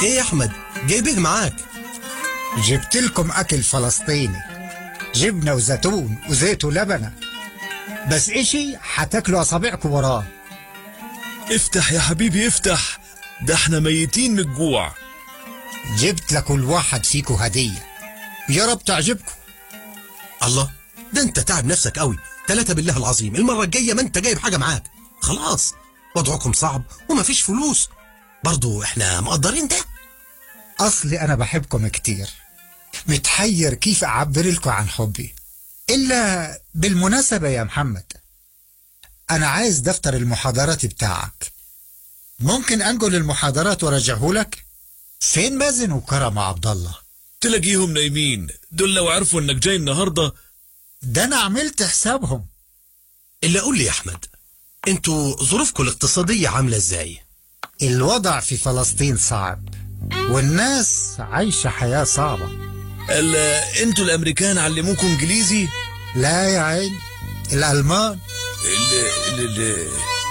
ايه يا احمد جايبك معاك جبت لكم أكل فلسطيني جبنة وزيتون وزيت ولبنة بس إشي حتاكلوا أصابعكم وراه افتح يا حبيبي افتح ده احنا ميتين من الجوع جبت لكل واحد فيكم هدية يا رب تعجبكم الله ده انت تعب نفسك قوي ثلاثة بالله العظيم المرة الجاية ما انت جايب حاجة معاك خلاص وضعكم صعب ومفيش فلوس برضو احنا مقدرين ده أصلي أنا بحبكم كتير متحير كيف أعبر لكم عن حبي إلا بالمناسبة يا محمد أنا عايز دفتر المحاضرات بتاعك ممكن أنقل المحاضرات وارجعه لك فين مازن وكرم عبد الله تلاقيهم نايمين دول لو عرفوا انك جاي النهارده ده أنا عملت حسابهم اللي قول لي يا احمد انتوا ظروفكم الاقتصادية عاملة ازاي الوضع في فلسطين صعب والناس عايشة حياة صعبة قال انتوا الامريكان علموكم انجليزي لا يا عين الألمان ال ال ال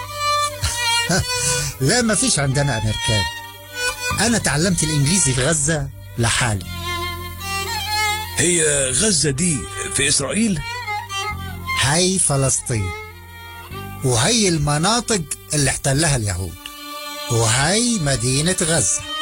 لا ما فيش عندنا أمريكان أنا تعلمت الإنجليزي في غزة لحالي هي غزة دي في اسرائيل هاي فلسطين وهي المناطق اللي احتلها اليهود وهي مدينة غزة